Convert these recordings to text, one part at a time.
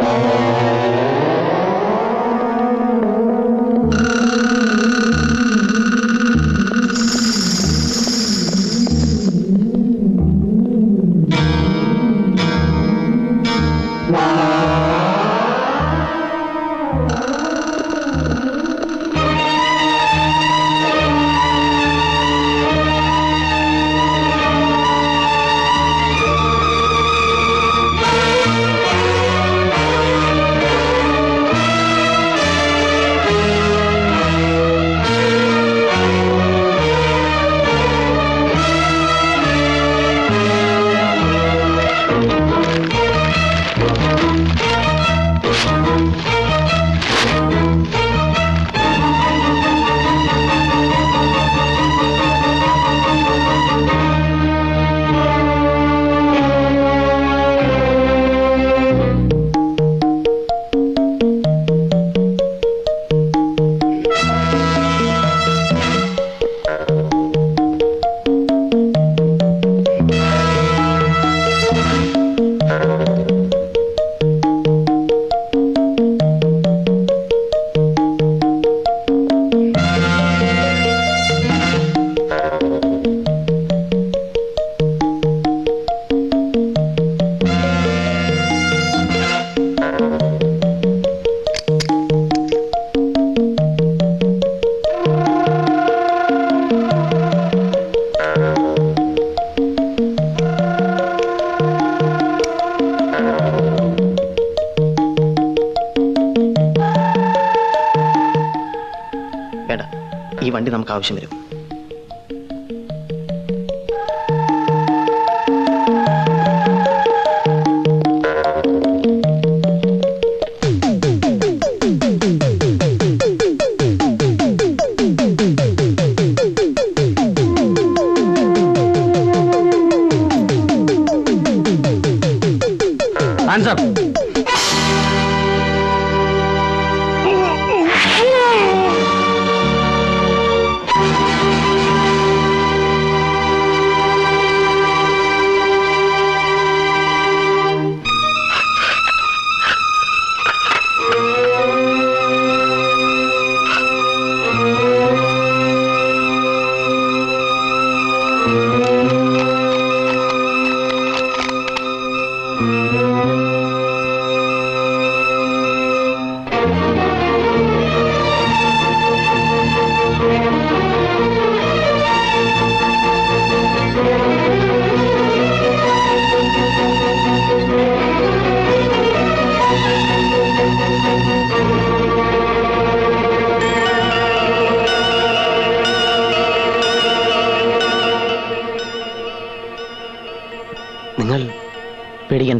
വേണ്ട ഈ വണ്ടി നമുക്ക് ആവശ്യം വരും ആൻസർ നിങ്ങൾ പേടിക്കണ്ട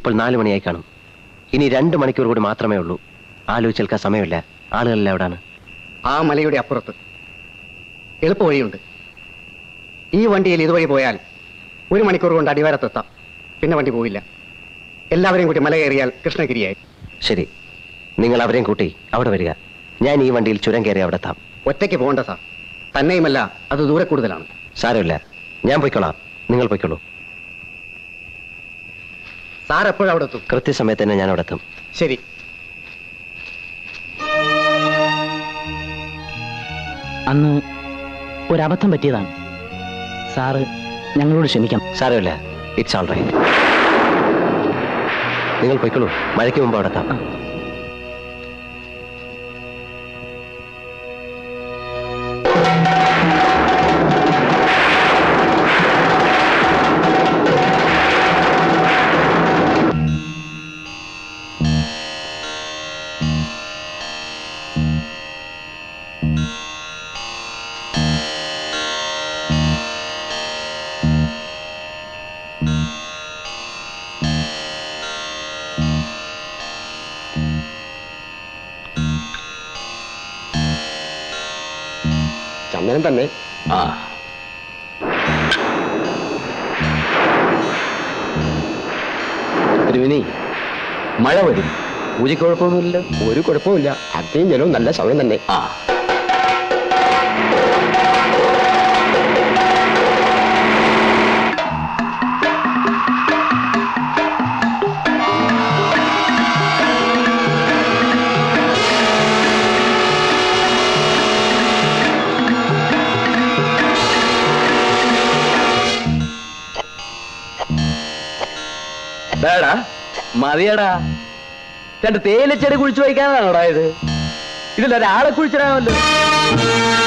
ഇപ്പോൾ നാല് മണിയായി കാണും ഇനി രണ്ട് മണിക്കൂർ കൂടി മാത്രമേ ഉള്ളൂ ആലോചിച്ചേൽക്കാൻ സമയമില്ല ആളുകളെല്ലാം എവിടാണ് ആ മലയുടെ അപ്പുറത്ത് എളുപ്പ വഴിയുണ്ട് ഈ വണ്ടിയിൽ ഇതുവഴി പോയാൽ ഒരു മണിക്കൂർ കൊണ്ട് അടിവാരത്തെത്താം പിന്നെ വണ്ടി പോവില്ല എല്ലാവരെയും കൂട്ടി മല കയറിയാൽ കൃഷ്ണഗിരിയായി ശരി നിങ്ങൾ അവരെയും കൂട്ടി അവിടെ വരിക ഞാൻ ഈ വണ്ടിയിൽ ചുരം കയറി അവിടെ എത്താം ഒറ്റയ്ക്ക് പോകണ്ട സാർ തന്നെയുമല്ല അത് ദൂരെ കൂടുതലാണ് സാരമില്ല ഞാൻ പോയിക്കോളാം നിങ്ങൾ പോയിക്കോളൂ സാർ എപ്പോഴും അവിടെ എത്തും കൃത്യസമയത്ത് തന്നെ ഞാൻ അവിടെ എത്തും ശരി അന്ന് ഒരബദ്ധം പറ്റിയതാണ് സാറ് ഞങ്ങളോട് ക്ഷമിക്കണം സാരമില്ല ഇറ്റ്സ് ആൾ റൈറ്റ് നിങ്ങൾ പോയിക്കോളൂ മഴയ്ക്ക് മുമ്പ് അവിടെ എത്താം ചന്ദനം തന്നെ ആ തിരുവിനി മഴ വരും പൂജയ്ക്ക് കുഴപ്പമൊന്നുമില്ല ഒരു കുഴപ്പമില്ല അത്രയും ജലവും നല്ല സമയം തന്നെ ആ മതിയടാ രണ്ട് തേയിലച്ചെടി കുഴിച്ചു വയ്ക്കാനാണോടാ ഇത് ഇതിൽ ഒരാളെ കുഴിച്ചിടാമല്ലോ